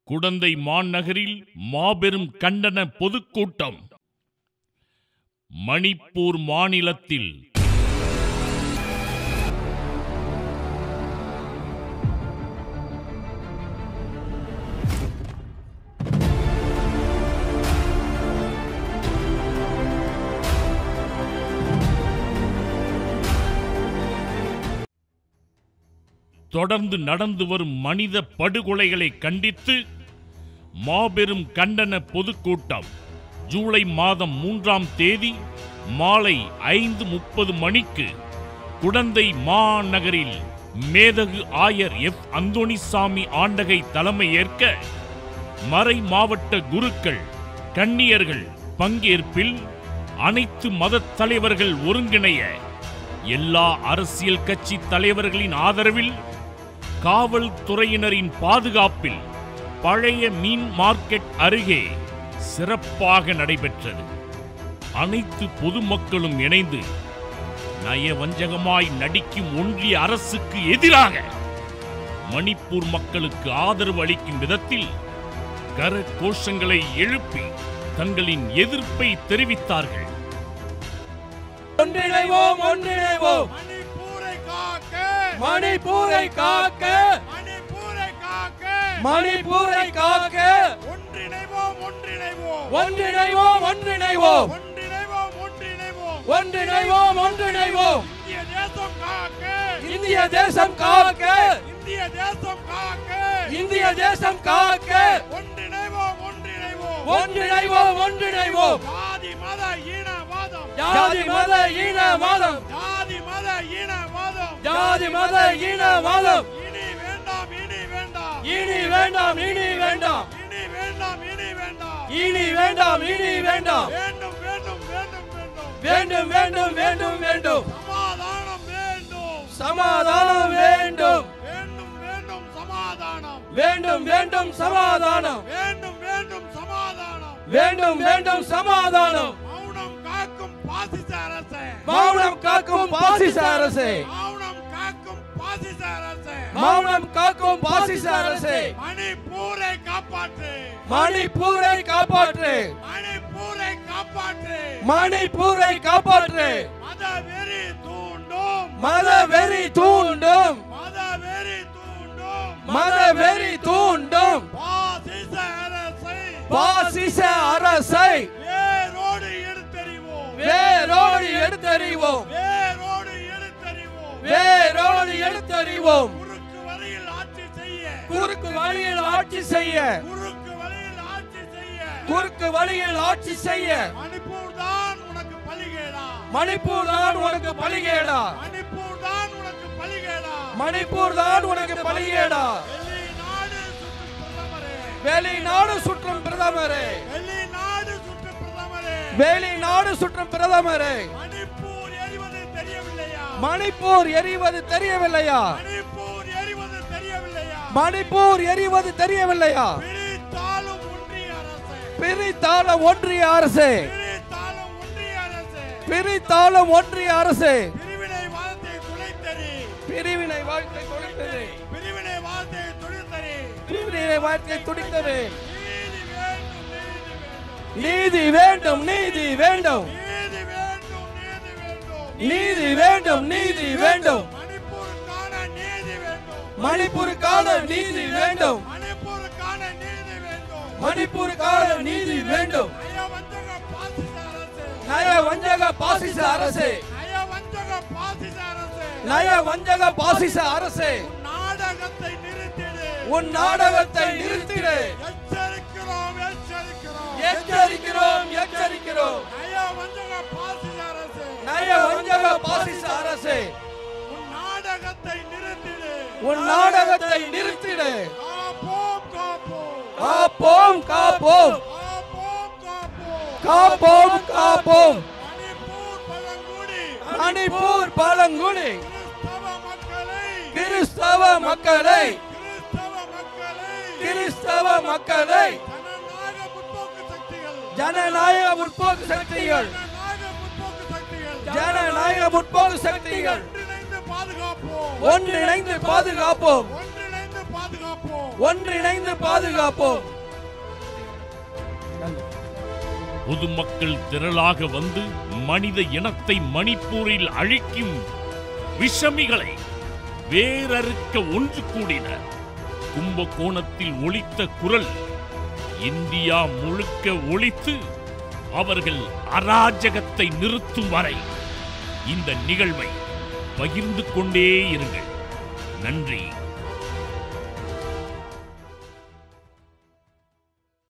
குடந்தை மாநகரில் மாபெரும் கண்டன பொதுக்கூட்டம் மணிப்பூர் மாநிலத்தில் தொடர்ந்து நடந்து வரும் மனித படுகொலைகளை கண்டித்து மாபெரும் கண்டன பொதுக்கூட்டம் ஜூலை மாதம் மூன்றாம் தேதி மாலை ஐந்து முப்பது மணிக்கு குடந்தை மாநகரில் மேதகு ஆயர் எஃப் அந்தோணிசாமி ஆண்டகை தலைமை ஏற்க மறை மாவட்ட குருக்கள் கன்னியர்கள் பங்கேற்பில் அனைத்து மதத் தலைவர்கள் ஒருங்கிணைய எல்லா அரசியல் கட்சி தலைவர்களின் ஆதரவில் காவல்துறையினரின் பாதுகாப்பில் பழைய மீன் மார்க்கெட் அருகே சிறப்பாக நடைபெற்றது அனைத்து பொதுமக்களும் இணைந்து நயவஞ்சகமாய் நடிக்கும் ஒன்றிய அரசுக்கு எதிராக மணிப்பூர் மக்களுக்கு ஆதரவு அளிக்கும் விதத்தில் கர கோஷங்களை எழுப்பி தங்களின் எதிர்ப்பை தெரிவித்தார்கள் ஒன்றிணைவோம் ஒன்றிணைவோம் மணிப்பூரை காக்க மணிப்பூரை காக்க மணிப்பூரை காக்க மணிப்பூரை காக்க ஒன்றிணைவோம் ஒன்றிணைவோம் ஒன்றிணைவோம் ஒன்றிணைவோம் ஒன்றிணைவோம் ஒன்றிணைவோம் ஒன்றிணைவோம் ஒன்றிணைவோம் இந்திய தேசம் காக்க இந்திய தேசம் காக்க இந்திய தேசம் காக்க இந்திய தேசம் காக்க ஒன்றிணைவோம் ஒன்றிணைவோம் ஒன்றிணைவோம் ஒன்றிணைவோம் ஜாதி மத இனவாதம் ஜாதி மத இனவாதம் ஜாதி மத இனவாதம் ஜாதி மத இனவாதம் இனி வேண்டாம் இனி வேண்டாம் இனி வேண்டாம் இனி வேண்டாம் இனி வேண்டாம் இனி வேண்டாம் இனி வேண்டாம் இனி வேண்டாம் வேண்டும் வேண்டும் வேண்டும் வேண்டும் வேண்டும் வேண்டும் வேண்டும் வேண்டும் சமாதானம் வேண்டும் சமாதானம் வேண்டும் வேண்டும் வேண்டும் சமாதானம் வேண்டும் வேண்டும் சமாதானம் வேண்டும் வேண்டும் சமாதானம் வேண்டும் வேண்டும் சமாதானம் மௌனம் காக்கும் பாசிச அரசே மௌனம் காக்கும் பாசிச அரசே மௌனம் காக்கும் பாசிச அரசே மௌனம் காக்கும் பாசிச அரசே மணிப்பூரை காப்பாற்று மணிப்பூரை காப்பாற்று மணிப்பூரை காப்பாற்று மணிப்பூரை காப்பாற்று மத வெறி தூண்டும் மத வெறி தூண்டும் மத வெறி தூண்டும் மத வெறி தூண்டும் பாசிச அரசை பாசிச அரசை வேரோடு எடுத்தறிவோம் வேரோடு எடுத்தறிவோம் வேரோடு எடுத்தறிவோம் வேரோடு எடுத்தறிவோம் குறுக்கு வழியில் ஆட்சி செய்ய குறுக்கு வழியில் ஆட்சி செய்ய குறுக்கு வழியில் ஆட்சி செய்ய குறுக்கு வழியில் ஆட்சி செய்ய மணிப்பூர் தான் உனக்கு பலிகேடா மணிப்பூர் தான் உனக்கு பலிகேடா மணிப்பூர் தான் உனக்கு பலிகேடா மணிப்பூர் தான் உனக்கு பலிகேடா வெளிநாடு சுற்றும் பிரதமரே வெளிநாடு சுற்றும் பிரதமரே வெளிநாடு சுற்றும் பிரதமரே வெளிநாடு சுற்றும் பிரதமரே மணிப்பூர் எரிவது தெரியவில்லையா மணிப்பூர் எரிவது தெரியவில்லையா மணிப்பூர் எரிவது தெரியவில்லையா மணிப்பூர் எரிவது தெரியவில்லையா பிரித்தாலும் ஒன்றிய அரசு பிரித்தாளம் ஒன்றிய அரசே பிரித்தாலும் ஒன்றிய அரசு பிரித்தாளம் ஒன்றிய அரசே பிரிவினை வாதத்தை துளைத்தறி பிரிவினை வாழ்க்கை தொலைத்தது பிரிவினை வாதத்தை துளைத்தறி பிரிவினை வாழ்க்கை துடித்தது நீதி வேண்டும் நீதி நீதி வேண்டும் வேண்டும் நீதி வேண்டும் நீதி வேண்டும் நீதி வேண்டும் நீதி வேண்டும் நீதி வேண்டும் மணிப்பூருக்கான நீதி வேண்டும் மணிப்பூருக்கான நீதி வேண்டும் மணிப்பூருக்கான நீதி வேண்டும் மணிப்பூருக்கான நீதி வேண்டும் நய வஞ்சக பாசிச அரசு நய வஞ்சக பாசிச அரசே நய வஞ்சக பாசிச நய வஞ்சக அரசு பாசிச அரசே நாடகத்தை நிறுத்திடு உன் நாடகத்தை நிறுத்திடு எச்சரிக்கிறோம் எச்சரிக்கிறோம் எச்சரிக்கிறோம் எச்சரிக்கிறோம் நய வஞ்சக பாசிச அரசு நய வஞ்சக பாசிச அரசே உன் நாடகத்தை நிறுத்திடு உன் நாடகத்தை நிறுத்திடு காப்போம் காப்போம் காப்போம் காப்போம் காப்போம் காப்போம் காப்போம் காப்போம் மணிப்பூர் பழங்குடி மணிப்பூர் பழங்குடி கிறிஸ்தவ மக்களை கிறிஸ்தவ மக்களை கிறிஸ்தவ மக்களை கிறிஸ்தவ மக்களை ஜனநாயக முற்போக்கு சக்திகள் ஜனநாயக முற்போக்கு சக்திகள் ஜனநாயக முற்போக்கு சக்திகள் ஜனநாயக முற்போக்கு சக்திகள் ஒன்றிணைந்து பாதுகாப்போம் ஒன்றிணைந்து பாதுகாப்போம் ஒன்றிணைந்து பாதுகாப்போம் பாதுகாப்போம் ஒன்றிணைந்து பாதுகாப்போம் பொதுமக்கள் திரளாக வந்து மனித இனத்தை மணிப்பூரில் அழிக்கும் விஷமிகளை வேரறுக்க ஒன்று கூடினர் கும்பகோணத்தில் ஒலித்த குரல் இந்தியா முழுக்க ஒலித்து அவர்கள் அராஜகத்தை நிறுத்தும் வரை இந்த நிகழ்வை பகிர்ந்து கொண்டே இருங்கள் நன்றி